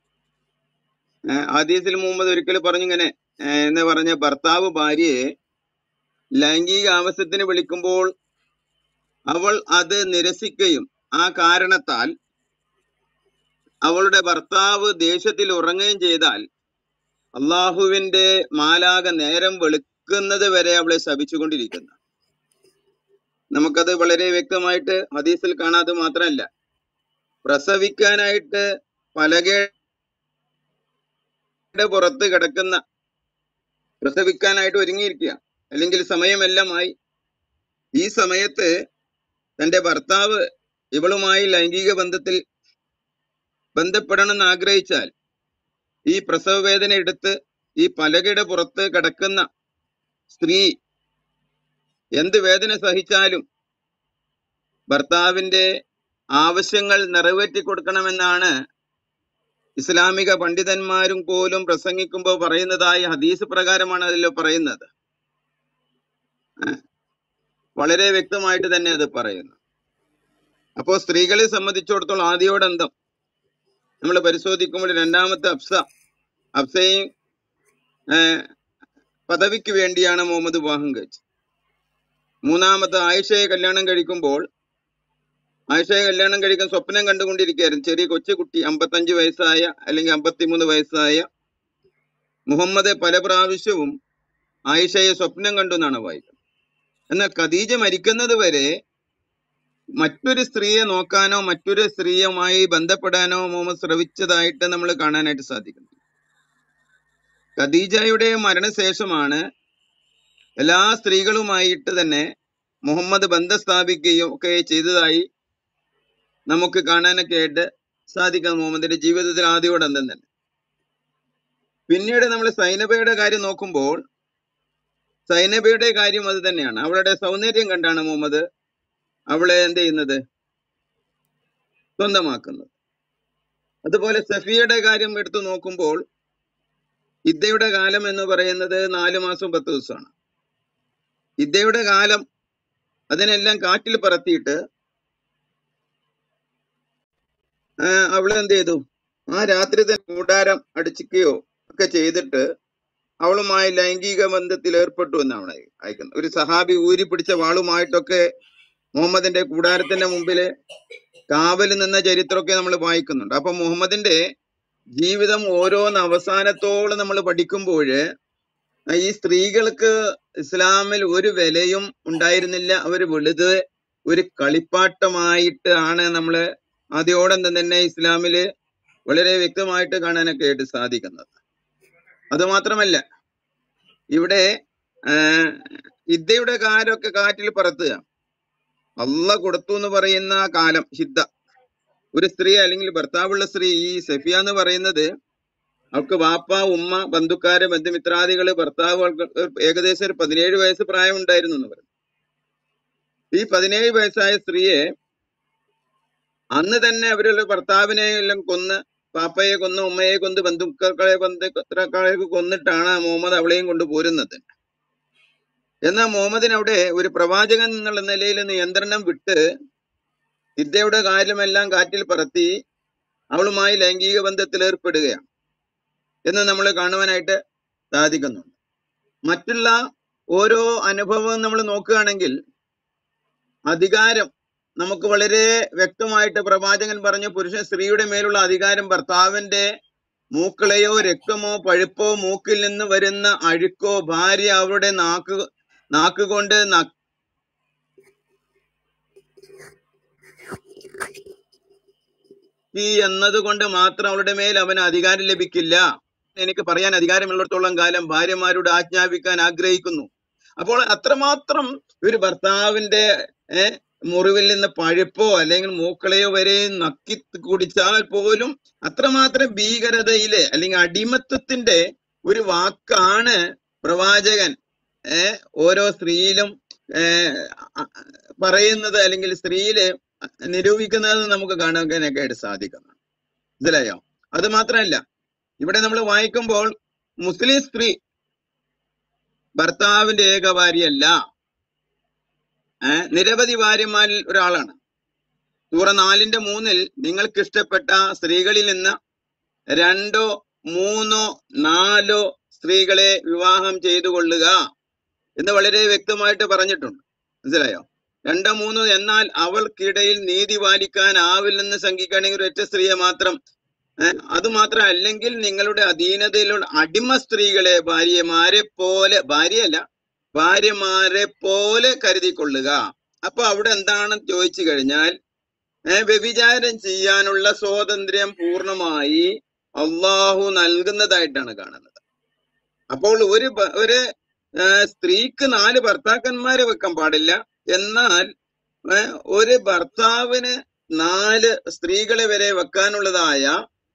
S6: ഏഹ്, ഹദീസിൽ മുഹമ്മദ് ഒരിക്കൽ പറഞ്ഞിങ്ങനെ ഏഹ്, എന്ന് പറഞ്ഞ ഭർത്താവ് ഭാര്യയെ ലൈംഗിക ആവശ്യത്തിന് വിളിക്കുമ്പോൾ അവൾ അത് നിരസിക്കുകയും ആ കാരണത്താൽ അവളുടെ ഭർത്താവ് ദേഷ്യത്തിൽ ഉറങ്ങുകയും ചെയ്താൽ അള്ളാഹുവിന്റെ മാലാക നേരം വെളുക്കുന്നത് വരെ അവളെ ശപിച്ചുകൊണ്ടിരിക്കുന്നു നമുക്കത് വളരെ വ്യക്തമായിട്ട് ഹദീസിൽ കാണാതെ മാത്രമല്ല പ്രസവിക്കാനായിട്ട് പലകയുടെ പുറത്ത് കിടക്കുന്ന പ്രസവിക്കാനായിട്ട് ഒരുങ്ങിയിരിക്കുക അല്ലെങ്കിൽ സമയമെല്ലാമായി ഈ സമയത്ത് തന്റെ ഭർത്താവ് ഇവളുമായി ലൈംഗിക ബന്ധത്തിൽ ബന്ധപ്പെടണമെന്ന് ആഗ്രഹിച്ചാൽ ഈ പ്രസവ വേദന എടുത്ത് ഈ പലകയുടെ പുറത്ത് കിടക്കുന്ന സ്ത്രീ എന്ത് വേദന സഹിച്ചാലും ഭർത്താവിന്റെ ആവശ്യങ്ങൾ നിറവേറ്റി കൊടുക്കണമെന്നാണ് ഇസ്ലാമിക പണ്ഡിതന്മാരും പോലും പ്രസംഗിക്കുമ്പോൾ പറയുന്നതായി ഹദീസ് പ്രകാരമാണ് അതിൽ പറയുന്നത് ഏഹ് വളരെ വ്യക്തമായിട്ട് തന്നെ അത് പറയുന്നു അപ്പോ സ്ത്രീകളെ സംബന്ധിച്ചിടത്തോളം ആദ്യോടന്തം നമ്മൾ പരിശോധിക്കുമ്പോൾ രണ്ടാമത്തെ അബ്സ അബ്സയും ഏഹ് പദവിക്ക് വേണ്ടിയാണ് മുഹമ്മദ് വിവാഹം കഴിച്ചത് മൂന്നാമത്തെ ആയിഷയെ കല്യാണം കഴിക്കുമ്പോൾ ആയിഷയെ കല്യാണം കഴിക്കാൻ സ്വപ്നം കണ്ടുകൊണ്ടിരിക്കുകയായിരുന്നു ചെറിയ കൊച്ചുകുട്ടി അമ്പത്തഞ്ച് വയസ്സായ അല്ലെങ്കിൽ അമ്പത്തിമൂന്ന് വയസ്സായ മുഹമ്മദ് പല പ്രാവശ്യവും ആയിഷയെ സ്വപ്നം കണ്ടു എന്നാണ് വായിക്കുന്നത് എന്നാൽ ഖദീജ മരിക്കുന്നത് വരെ മറ്റൊരു സ്ത്രീയെ നോക്കാനോ മറ്റൊരു സ്ത്രീയുമായി ബന്ധപ്പെടാനോ മുഹമ്മദ് ശ്രമിച്ചതായിട്ട് നമ്മൾ കാണാനായിട്ട് സാധിക്കുന്നു ഖദീജയുടെ മരണശേഷമാണ് എല്ലാ സ്ത്രീകളുമായിട്ട് തന്നെ മുഹമ്മദ് ബന്ധം സ്ഥാപിക്കുകയും ഒക്കെ ചെയ്തതായി നമുക്ക് കാണാനൊക്കെ ആയിട്ട് സാധിക്കാം മുഹമ്മദിന്റെ ജീവിതത്തിൽ ആദ്യോടന്തം തന്നെ പിന്നീട് നമ്മൾ സൈനബയുടെ കാര്യം നോക്കുമ്പോൾ സൈനബയുടെ കാര്യം അത് തന്നെയാണ് അവളുടെ സൗന്ദര്യം കണ്ടാണ് മുഹമ്മദ് അവളെ എന്ത് ചെയ്യുന്നത് സ്വന്തമാക്കുന്നത് അതുപോലെ സഫിയയുടെ കാര്യം എടുത്തു നോക്കുമ്പോൾ ഇദ്ദയുടെ കാലം എന്ന് പറയുന്നത് നാല് മാസം പത്ത് ദിവസമാണ് ഇദ്ദയുടെ കാലം അതിനെല്ലാം കാറ്റിൽ പറത്തിയിട്ട് ആ, അവള് എന്ത് ചെയ്തു ആ രാത്രി തന്നെ കൂടാരം അടിച്ചിക്കുകയോ ഒക്കെ ചെയ്തിട്ട് അവളുമായി ലൈംഗിക ബന്ധത്തിൽ ഏർപ്പെട്ടു എന്നാണ് അയക്കുന്നത് ഒരു സഹാബി ഊരി പിടിച്ച വാളുമായിട്ടൊക്കെ മുഹമ്മദിന്റെ കൂടാരത്തിന്റെ മുമ്പില് കാവല് നിന്ന ചരിത്രമൊക്കെ നമ്മൾ വായിക്കുന്നുണ്ട് അപ്പൊ മുഹമ്മദിന്റെ ജീവിതം ഓരോന്ന് അവസാനത്തോളം നമ്മൾ പഠിക്കുമ്പോൾ ഈ സ്ത്രീകൾക്ക് ഇസ്ലാമിൽ ഒരു വിലയും ഉണ്ടായിരുന്നില്ല അവർ വെളുത് ഒരു കളിപ്പാട്ടമായിട്ട് ആണ് നമ്മള് ആദ്യോടന്തം തന്നെ ഇസ്ലാമില് വളരെ വ്യക്തമായിട്ട് കാണാനൊക്കെ ആയിട്ട് സാധിക്കുന്നത് അതുമാത്രമല്ല ഇവിടെ ആഹ് ഇദ്ദയുടെ കാലൊക്കെ കാറ്റിൽ പറത്തുക അള്ള കൊടുത്തു എന്ന് പറയുന്ന കാലം ഹിദ്ദ ഒരു സ്ത്രീ അല്ലെങ്കിൽ ഭർത്താവുള്ള സ്ത്രീ ഈ സഫിയ എന്ന് പറയുന്നത് അവൾക്ക് വാപ്പ ഉമ്മ ബന്ധുക്കാര് ബന്ധുമിത്രാദികള് ഭർത്താവ് അവൾക്ക് ഏകദേശം ഒരു പതിനേഴ് വയസ്സ് പ്രായം ഉണ്ടായിരുന്നു എന്ന് പറയും ഈ പതിനേഴ് വയസ്സായ സ്ത്രീയെ അന്ന് തന്നെ അവരുടെ ഭർത്താവിനെ എല്ലാം കൊന്ന് പാപ്പയെ കൊന്ന് ഉമ്മയെ കൊന്ന് ബന്ധുക്കളെ ബന്ധുക്കളെ കൊന്നിട്ടാണ് മുഹമ്മദ് അവളെയും കൊണ്ട് പോരുന്നത് എന്നാൽ മുഹമ്മദിന് അവിടെ ഒരു പ്രവാചകൻ എന്നുള്ള നിലയിൽ നിയന്ത്രണം വിട്ട് വിദ്യയുടെ കാര്യമെല്ലാം കാറ്റിൽ പറത്തി അവളുമായി ലൈംഗിക ബന്ധത്തിൽ ഏർപ്പെടുകയാണ് എന്ന് നമ്മൾ കാണുവാനായിട്ട് സാധിക്കുന്നുണ്ട് മറ്റുള്ള ഓരോ അനുഭവവും നമ്മൾ നോക്കുകയാണെങ്കിൽ അധികാരം നമുക്ക് വളരെ വ്യക്തമായിട്ട് പ്രവാചകൻ പറഞ്ഞു പുരുഷൻ സ്ത്രീയുടെ മേലുള്ള അധികാരം ഭർത്താവിന്റെ മൂക്കളെയോ രക്തമോ പഴുപ്പോ മൂക്കിൽ നിന്ന് വരുന്ന അഴുക്കോ ഭാര്യ അവരുടെ നാക്ക് നാക്കുകൊണ്ട് നക്കി എന്നതുകൊണ്ട് മാത്രം അവളുടെ മേൽ അവന് അധികാരം ലഭിക്കില്ല എനിക്ക് പറയാൻ അധികാരമുള്ളിടത്തോളം കാലം ഭാര്യമാരോട് ആജ്ഞാപിക്കാൻ ആഗ്രഹിക്കുന്നു അപ്പോൾ അത്രമാത്രം ഒരു ഭർത്താവിന്റെ ഏർ മുറിവിൽ നിന്ന് പഴുപ്പോ അല്ലെങ്കിൽ മൂക്കളയോ വരെ നക്കി കുടിച്ചാൽ പോലും അത്രമാത്രം ഭീകരതയിലെ അല്ലെങ്കിൽ അടിമത്വത്തിന്റെ ഒരു വാക്കാണ് പ്രവാചകൻ ഏർ ഓരോ സ്ത്രീയിലും ഏർ അ- പറയുന്നത് അല്ലെങ്കിൽ സ്ത്രീയില് നിരൂപിക്കുന്നത് നമുക്ക് കാണാനൊക്കെ ആയിട്ട് സാധിക്കുന്നു മനസ്സിലായോ അത് മാത്രമല്ല ഇവിടെ നമ്മൾ വായിക്കുമ്പോൾ മുസ്ലിം സ്ത്രീ ഭർത്താവിന്റെ ഏക ഭാര്യയല്ല ഏർ നിരവധി ഭാര്യമാരിൽ ഒരാളാണ് സൂറ നാലിന്റെ മൂന്നിൽ നിങ്ങൾക്ക് ഇഷ്ടപ്പെട്ട സ്ത്രീകളിൽ നിന്ന് രണ്ടോ മൂന്നോ നാലോ സ്ത്രീകളെ വിവാഹം ചെയ്തു കൊള്ളുക എന്ന് വളരെ വ്യക്തമായിട്ട് പറഞ്ഞിട്ടുണ്ട് മനസ്സിലായോ രണ്ടോ മൂന്നോ എന്നാൽ അവൾക്കിടയിൽ നീതി പാലിക്കാനാവില്ലെന്ന് ശങ്കിക്കുകയാണെങ്കിൽ ഒരൊറ്റ സ്ത്രീയെ മാത്രം ഏഹ് അത് മാത്രം അല്ലെങ്കിൽ നിങ്ങളുടെ അധീനതയിലുള്ള അടിമ സ്ത്രീകളെ ഭാര്യമാരെ പോലെ ഭാര്യയല്ല ഭാര്യമാരെ പോലെ കരുതിക്കൊള്ളുക അപ്പൊ അവിടെ എന്താണെന്ന് ചോദിച്ചു കഴിഞ്ഞാൽ ഏഹ് വ്യഭിചാരം ചെയ്യാനുള്ള സ്വാതന്ത്ര്യം പൂർണ്ണമായി അള്ളാഹു നൽകുന്നതായിട്ടാണ് കാണുന്നത് അപ്പോൾ ഒരു ഭ- ഒരു ഏഹ് സ്ത്രീക്ക് നാല് ഭർത്താക്കന്മാരെ വെക്കാൻ പാടില്ല എന്നാൽ ഏഹ് ഒരു ഭർത്താവിന് നാല് സ്ത്രീകളെ വരെ വെക്കാനുള്ളതായ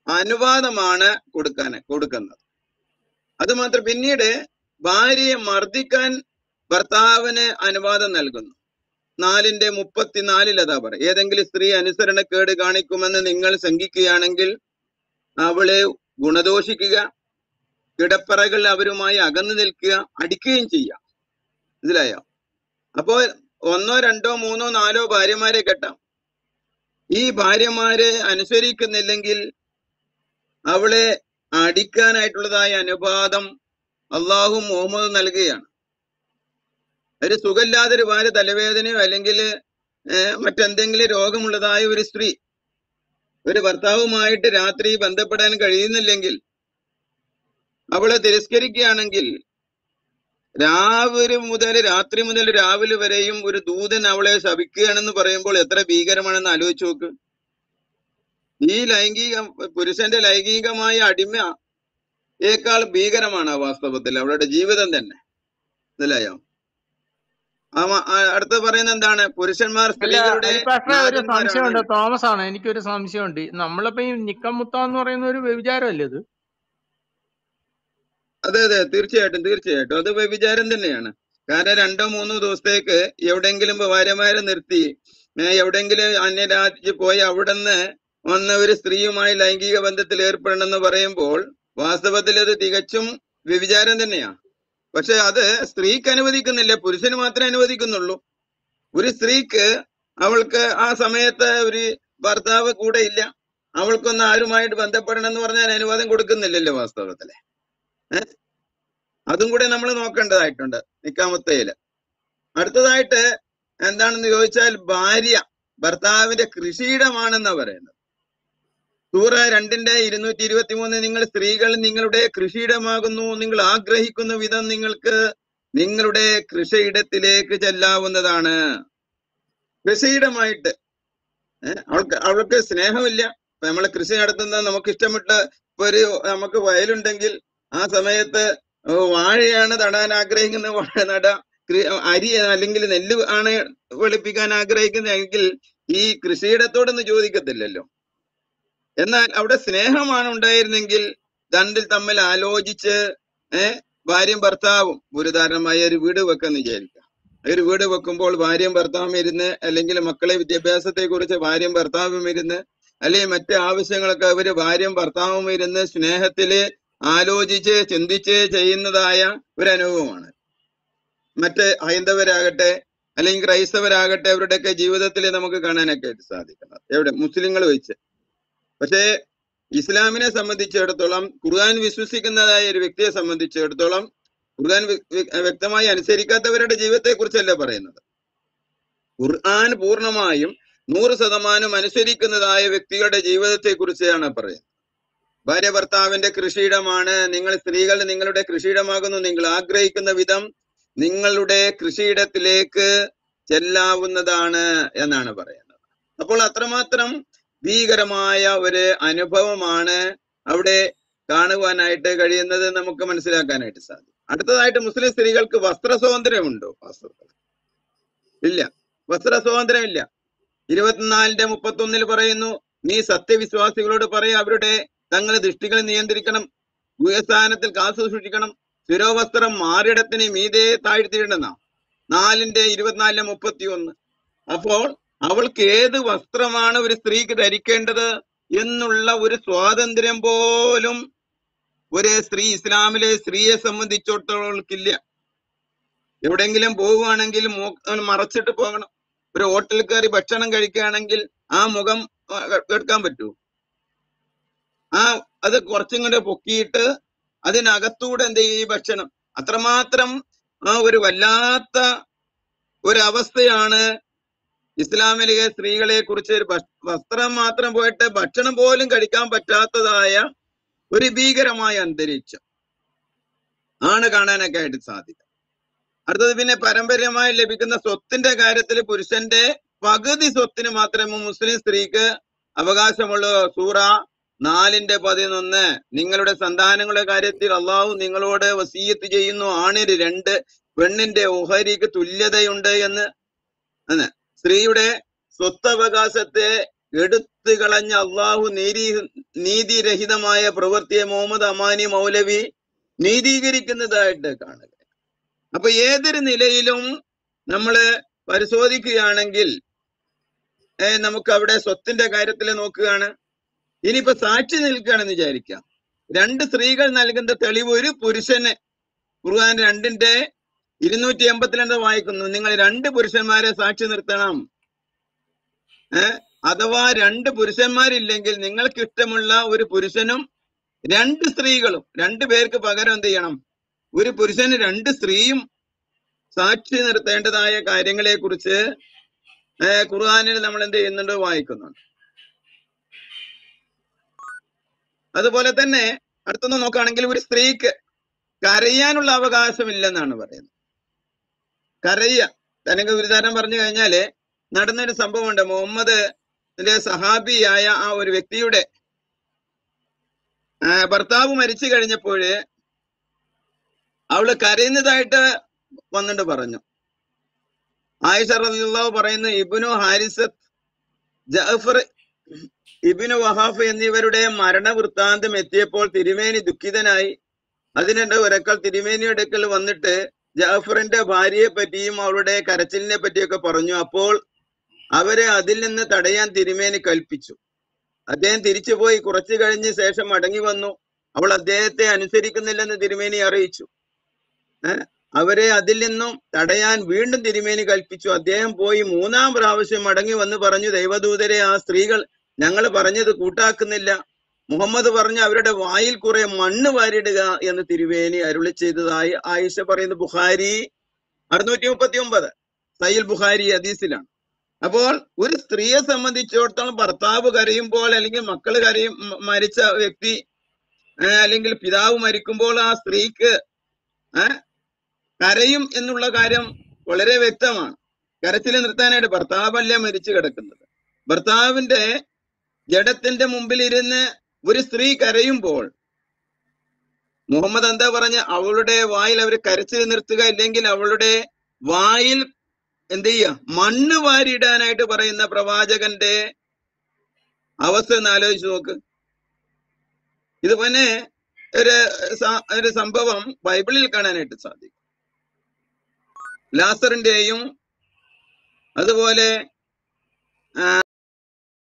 S6: അനുവാദമാണ് കൊടുക്കാൻ കൊടുക്കുന്നത് അത് മാത്രം പിന്നീട് ഭാര്യയെ മർദ്ദിക്കാൻ ഭർത്താവിന് അനുവാദം നൽകുന്നു നാലിന്റെ മുപ്പത്തിനാലിൽ അതാ പറയും ഏതെങ്കിലും സ്ത്രീ അനുസരണക്കേട് കാണിക്കുമെന്ന് നിങ്ങൾ ശങ്കിക്കുകയാണെങ്കിൽ അവളെ ഗുണദോഷിക്കുക കിടപ്പറകൾ അവരുമായി അകന്നു നിൽക്കുക അടിക്കുകയും ചെയ്യാം മനസ്സിലായോ അപ്പോ ഒന്നോ രണ്ടോ മൂന്നോ നാലോ ഭാര്യമാരെ കെട്ടാം ഈ ഭാര്യമാരെ അനുസരിക്കുന്നില്ലെങ്കിൽ അവളെ അടിക്കാനായിട്ടുള്ളതായ അനുവാദം അള്ളാഹു മുഹമ്മദ് നൽകുകയാണ് ഒരു സുഖമില്ലാതെ ഒരു ഭാര്യ തലവേദനയോ അല്ലെങ്കിൽ മറ്റെന്തെങ്കിലും രോഗമുള്ളതായ ഒരു സ്ത്രീ ഒരു ഭർത്താവുമായിട്ട് രാത്രി ബന്ധപ്പെടാൻ കഴിയുന്നില്ലെങ്കിൽ അവളെ തിരസ്കരിക്കുകയാണെങ്കിൽ രാവിലെ മുതൽ രാത്രി മുതൽ രാവിലെ വരെയും ഒരു ദൂതൻ അവളെ ശപിക്കുകയാണെന്ന് പറയുമ്പോൾ എത്ര ഭീകരമാണെന്ന് ആലോചിച്ച് നോക്ക് ഈ ലൈംഗിക പുരുഷന്റെ ലൈംഗികമായ അടിമയേക്കാൾ ഭീകരമാണ് ആ വാസ്തവത്തിൽ അവളുടെ ജീവിതം തന്നെ മനസ്സിലായോ ആ മ- ആ അടുത്ത പറയുന്നത് എന്താണ് പുരുഷന്മാർ
S3: അല്ല
S6: സ്ത്രീകളുടെ
S3: അരിപ്പാസ്റ്ററെ ഒരു സംശയമുണ്ട്
S6: നാഥന്മാരാണ്
S3: തോമസ് ആണ് എനിക്കൊരു സംശയമുണ്ട് നമ്മളിപ്പോ ഈ നിക്കം മുത്ത എന്ന് പറയുന്ന ഒരു വ്യഭിചാരമല്ലേ ഇത്
S6: അതെ അതെ തീർച്ചയായിട്ടും തീർച്ചയായിട്ടും അത് വ്യഭിചാരം തന്നെയാണ് കാരണം രണ്ടോ മൂന്നോ ദിവസത്തേക്ക് എവിടെയെങ്കിലും ഭാര്യമാരെ നിർത്തി ഏ, എവിടെയെങ്കിലും അന്യരാജ്യത്ത് പോയി അവിടുന്ന് വന്ന ഒരു സ്ത്രീയുമായി ലൈംഗിക ബന്ധത്തിൽ ഏർപ്പെടണമെന്ന് പറയുമ്പോൾ വാസ്തവത്തിൽ അത് തികച്ചും വ്യഭിചാരം തന്നെയാണ് പക്ഷെ അത് സ്ത്രീക്ക് അനുവദിക്കുന്നില്ല പുരുഷന് മാത്രമേ അനുവദിക്കുന്നുള്ളൂ ഒരു സ്ത്രീക്ക് അവൾക്ക് ആ സമയത്ത് ഒരു ഭർത്താവ് കൂടെ ഇല്ല അവൾക്കൊന്ന് ആരുമായിട്ട് ബന്ധപ്പെടണം എന്ന് പറഞ്ഞാൽ അനുവാദം കൊടുക്കുന്നില്ലല്ലോ വാസ്തവത്തില് ഏ? അതും കൂടെ നമ്മൾ നോക്കേണ്ടതായിട്ടുണ്ട് നിക്കാമത്തയില് അടുത്തതായിട്ട് എന്താണെന്ന് ചോദിച്ചാൽ ഭാര്യ ഭർത്താവിന്റെ കൃഷിയിടമാണെന്നാ പറയുന്നത് സൂറ രണ്ടിന്റെ ഇരുന്നൂറ്റി ഇരുപത്തി മൂന്ന് നിങ്ങൾ സ്ത്രീകൾ നിങ്ങളുടെ കൃഷിയിടമാകുന്നു നിങ്ങൾ ആഗ്രഹിക്കുന്ന വിധം നിങ്ങൾക്ക് നിങ്ങളുടെ കൃഷിയിടത്തിലേക്ക് ചെല്ലാവുന്നതാണ് കൃഷിയിടമായിട്ട് ഏഹ് അവൾക്ക് അവൾക്ക് സ്നേഹമില്ല ഇപ്പൊ നമ്മള് കൃഷി നടത്തുന്ന നമുക്ക് ഇഷ്ടപ്പെട്ട ഇപ്പൊ ഒരു നമുക്ക് വയലുണ്ടെങ്കിൽ ആ സമയത്ത് ഓ, വാഴയാണ് നടാൻ ആഗ്രഹിക്കുന്ന വാഴ നട കൃ- അരി അല്ലെങ്കിൽ നെല്ല് ആണ് വെളുപ്പിക്കാൻ ആഗ്രഹിക്കുന്നതെങ്കിൽ ഈ കൃഷിയിടത്തോടൊന്നും ചോദിക്കത്തില്ലല്ലോ എന്നാൽ അവിടെ സ്നേഹമാണ് ഉണ്ടായിരുന്നെങ്കിൽ രണ്ടിൽ തമ്മിൽ ആലോചിച്ച് ഏഹ് ഭാര്യയും ഭർത്താവും ഗുരുതാരമായ ഒരു വീട് വെക്കാന്ന് വിചാരിക്കാം ഒരു വീട് വെക്കുമ്പോൾ ഭാര്യയും ഭർത്താവും ഇരുന്ന് അല്ലെങ്കിൽ മക്കളെ വിദ്യാഭ്യാസത്തെ കുറിച്ച് ഭാര്യയും ഭർത്താവും ഇരുന്ന് അല്ലെങ്കിൽ മറ്റ് ആവശ്യങ്ങളൊക്കെ അവര് ഭാര്യയും ഭർത്താവും ഇരുന്ന് സ്നേഹത്തില് ആലോചിച്ച് ചിന്തിച്ച് ചെയ്യുന്നതായ ഒരു അനുഭവമാണ് മറ്റ് ഹൈന്ദവരാകട്ടെ അല്ലെങ്കിൽ ക്രൈസ്തവരാകട്ടെ അവരുടെയൊക്കെ ജീവിതത്തിൽ നമുക്ക് കാണാനൊക്കെ ആയിട്ട് സാധിക്കുന്നത് എവിടെ മുസ്ലിങ്ങൾ വെച്ച് പക്ഷേ ഇസ്ലാമിനെ സംബന്ധിച്ചിടത്തോളം ഖുർആൻ വിശ്വസിക്കുന്നതായ ഒരു വ്യക്തിയെ സംബന്ധിച്ചിടത്തോളം ഖുർആൻ വ്യ- വ്യ- വ്യക്തമായി അനുസരിക്കാത്തവരുടെ ജീവിതത്തെ കുറിച്ചല്ല പറയുന്നത് ഖുർആൻ പൂർണ്ണമായും നൂറ് ശതമാനം അനുസരിക്കുന്നതായ വ്യക്തികളുടെ ജീവിതത്തെ കുറിച്ചാണ് പറയുന്നത് ഭാര്യ ഭർത്താവിന്റെ കൃഷിയിടമാണ് നിങ്ങൾ സ്ത്രീകൾ നിങ്ങളുടെ കൃഷിയിടമാകുന്നു നിങ്ങൾ ആഗ്രഹിക്കുന്ന വിധം നിങ്ങളുടെ കൃഷിയിടത്തിലേക്ക് ചെല്ലാവുന്നതാണ് എന്നാണ് പറയുന്നത് അപ്പോൾ അത്രമാത്രം ഭീകരമായ ഒരു അനുഭവമാണ് അവിടെ കാണുവാനായിട്ട് കഴിയുന്നത് നമുക്ക് മനസ്സിലാക്കാനായിട്ട് സാധിക്കും അടുത്തതായിട്ട് മുസ്ലിം സ്ത്രീകൾക്ക് വസ്ത്ര സ്വാതന്ത്ര്യമുണ്ടോ വാസ്തവത്തിൽ ഇല്ല വസ്ത്ര സ്വാതന്ത്ര്യമില്ല ഇരുപത്തിനാലിന്റെ മുപ്പത്തൊന്നിൽ പറയുന്നു നീ സത്യവിശ്വാസികളോട് പറയും അവരുടെ തങ്ങളുടെ ദൃഷ്ടികൾ നിയന്ത്രിക്കണം ഗുഹസ്ഥാനത്തിൽ കാത്തു സൂക്ഷിക്കണം ശിരോവസ്ത്രം മാറിടത്തിന് മീതെ താഴ്ത്തിയിടണം നാലിന്റെ ഇരുപത്തിനാലിന്റെ മുപ്പത്തി ഒന്ന് അപ്പോൾ അവൾക്ക് ഏത് വസ്ത്രമാണ് ഒരു സ്ത്രീക്ക് ധരിക്കേണ്ടത് എന്നുള്ള ഒരു സ്വാതന്ത്ര്യം പോലും ഒരു സ്ത്രീ ഇസ്ലാമിലെ സ്ത്രീയെ സംബന്ധിച്ചിടത്തോളം അവൾക്കില്ല എവിടെയെങ്കിലും പോവുകയാണെങ്കിൽ മൂ- മറച്ചിട്ട് പോകണം ഒരു ഹോട്ടലിൽ കയറി ഭക്ഷണം കഴിക്കുകയാണെങ്കിൽ ആ മുഖം ആ, എടുക്കാൻ പറ്റൂ ആ അത് കുറച്ചും കൂടെ പൊക്കിയിട്ട് അതിനകത്തൂടെ എന്ത് ചെയ്യും ഈ ഭക്ഷണം അത്രമാത്രം ആ ഒരു വല്ലാത്ത ഒരു അവസ്ഥയാണ് ഇസ്ലാമിലെ സ്ത്രീകളെ കുറിച്ച് ഒരു ഭ- വസ്ത്രം മാത്രം പോയിട്ട് ഭക്ഷണം പോലും കഴിക്കാൻ പറ്റാത്തതായ ഒരു ഭീകരമായ അന്തരീക്ഷം ആണ് കാണാനൊക്കെ ആയിട്ട് സാധിക്കും അടുത്തത് പിന്നെ പാരമ്പര്യമായി ലഭിക്കുന്ന സ്വത്തിന്റെ കാര്യത്തിൽ പുരുഷന്റെ പകുതി സ്വത്തിന് മാത്രമേ മുസ്ലിം സ്ത്രീക്ക് അവകാശമുള്ളൂ സൂറ നാലിന്റെ പതിനൊന്ന് നിങ്ങളുടെ സന്താനങ്ങളുടെ കാര്യത്തിൽ അള്ളാഹു നിങ്ങളോട് വസീയത്ത് ചെയ്യുന്നു ആണിന് രണ്ട് പെണ്ണിന്റെ ഓഹരിക്ക് തുല്യതയുണ്ട് എന്ന് എന്ന് സ്ത്രീയുടെ സ്വത്തവകാശത്തെ എടുത്തു കളഞ്ഞ അള്ളാഹു നീതി നീതിരഹിതമായ പ്രവൃത്തിയെ മുഹമ്മദ് അമാനി മൗലവി നീതീകരിക്കുന്നതായിട്ട് കാണുക അപ്പൊ ഏതൊരു നിലയിലും നമ്മള് പരിശോധിക്കുകയാണെങ്കിൽ ഏർ നമുക്ക് അവിടെ സ്വത്തിന്റെ കാര്യത്തിൽ നോക്കുകയാണ് ഇനിയിപ്പോ സാക്ഷി നിൽക്കുകയാണെന്ന് വിചാരിക്കാം രണ്ട് സ്ത്രീകൾ നൽകുന്ന തെളിവ് ഒരു പുരുഷന് ഖുർആൻ രണ്ടിന്റെ ഇരുന്നൂറ്റി എൺപത്തിരണ്ട് വായിക്കുന്നു നിങ്ങൾ രണ്ട് പുരുഷന്മാരെ സാക്ഷി നിർത്തണം ഏഹ് അഥവാ രണ്ട് പുരുഷന്മാരില്ലെങ്കിൽ നിങ്ങൾക്ക് ഇഷ്ടമുള്ള ഒരു പുരുഷനും രണ്ട് സ്ത്രീകളും രണ്ടു പേർക്ക് പകരം എന്ത് ചെയ്യണം ഒരു പുരുഷന് രണ്ട് സ്ത്രീയും സാക്ഷി നിർത്തേണ്ടതായ കാര്യങ്ങളെ കുറിച്ച് ഖുർആാനിൽ നമ്മൾ എന്ത് ചെയ്യുന്നുണ്ട് വായിക്കുന്നുണ്ട് അതുപോലെ തന്നെ അടുത്തൊന്ന് നോക്കുകയാണെങ്കിൽ ഒരു സ്ത്രീക്ക് കരയാനുള്ള അവകാശമില്ലെന്നാണ് പറയുന്നത് കരയ തനിക്ക് ഗുരുതാരം പറഞ്ഞു കഴിഞ്ഞാല് നടന്നൊരു സംഭവമുണ്ട് മുഹമ്മദ് സഹാബിയായ ആ ഒരു വ്യക്തിയുടെ ആ, ഭർത്താവ് മരിച്ചു കഴിഞ്ഞപ്പോഴ് അവള് കരയുന്നതായിട്ട് വന്നിട്ട് പറഞ്ഞു ആയിഷ റളിയല്ലാഹു പറയുന്നു ഇബ്നു ഹാരിസത്ത് ജഅഫർ ഇബിനു വഹാഫ് എന്നിവരുടെ മരണവൃത്താന്തം എത്തിയപ്പോൾ തിരുമേനി ദുഃഖിതനായി അതിനിടെ ഒരക്കൾ തിരുമേനിയുടെ അടുക്കൽ വന്നിട്ട് ജാഫറിന്റെ ഭാര്യയെ പറ്റിയും അവളുടെ കരച്ചിലിനെ പറ്റിയൊക്കെ പറഞ്ഞു അപ്പോൾ അവരെ അതിൽ നിന്ന് തടയാൻ തിരുമേനി കൽപ്പിച്ചു അദ്ദേഹം തിരിച്ചുപോയി കുറച്ചു കഴിഞ്ഞ് ശേഷം മടങ്ങി വന്നു അവൾ അദ്ദേഹത്തെ അനുസരിക്കുന്നില്ലെന്ന് തിരുമേനി അറിയിച്ചു ഏഹ് അവരെ അതിൽ നിന്നും തടയാൻ വീണ്ടും തിരുമേനി കൽപ്പിച്ചു അദ്ദേഹം പോയി മൂന്നാം പ്രാവശ്യം മടങ്ങി വന്ന് പറഞ്ഞു ദൈവദൂതരെ ആ സ്ത്രീകൾ ഞങ്ങൾ പറഞ്ഞത് കൂട്ടാക്കുന്നില്ല മുഹമ്മദ് പറഞ്ഞു അവരുടെ വായിൽ കുറെ മണ്ണ് വാരിടുക എന്ന് തിരുവേനി അരുളി ചെയ്തതായി ആയിഷ പറയുന്നു ബുഖാരി അറുന്നൂറ്റി മുപ്പത്തി ഒമ്പത് സയ്യിൽ ബുഖാരി ഹദീസിലാണ് അപ്പോൾ ഒരു സ്ത്രീയെ സംബന്ധിച്ചിടത്തോളം ഭർത്താവ് കരയുമ്പോൾ അല്ലെങ്കിൽ മക്കൾ കരയും മ- മരിച്ച വ്യക്തി ഏ, അല്ലെങ്കിൽ പിതാവ് മരിക്കുമ്പോൾ ആ സ്ത്രീക്ക് ഏ, കരയും എന്നുള്ള കാര്യം വളരെ വ്യക്തമാണ് കരച്ചിൽ നിർത്താനായിട്ട് ഭർത്താവല്ല മരിച്ചു കിടക്കുന്നത് ഭർത്താവിന്റെ ജഡത്തിന്റെ മുമ്പിൽ ഇരുന്ന് ഒരു സ്ത്രീ കരയുമ്പോൾ മുഹമ്മദ് എന്താ പറഞ്ഞ അവളുടെ വായിൽ അവർ കരച്ചിൽ നിർത്തുക ഇല്ലെങ്കിൽ അവളുടെ വായിൽ എന്ത് ചെയ്യുക മണ്ണ് വാരിയിടാനായിട്ട് പറയുന്ന പ്രവാചകന്റെ അവസ്ഥ ഒന്ന് ആലോചിച്ച് നോക്ക് ഇതുപോലെ ഒരു സ- ഒരു സംഭവം ബൈബിളിൽ കാണാനായിട്ട് സാധിക്കും ലാസറിന്റെയും അതുപോലെ ആ,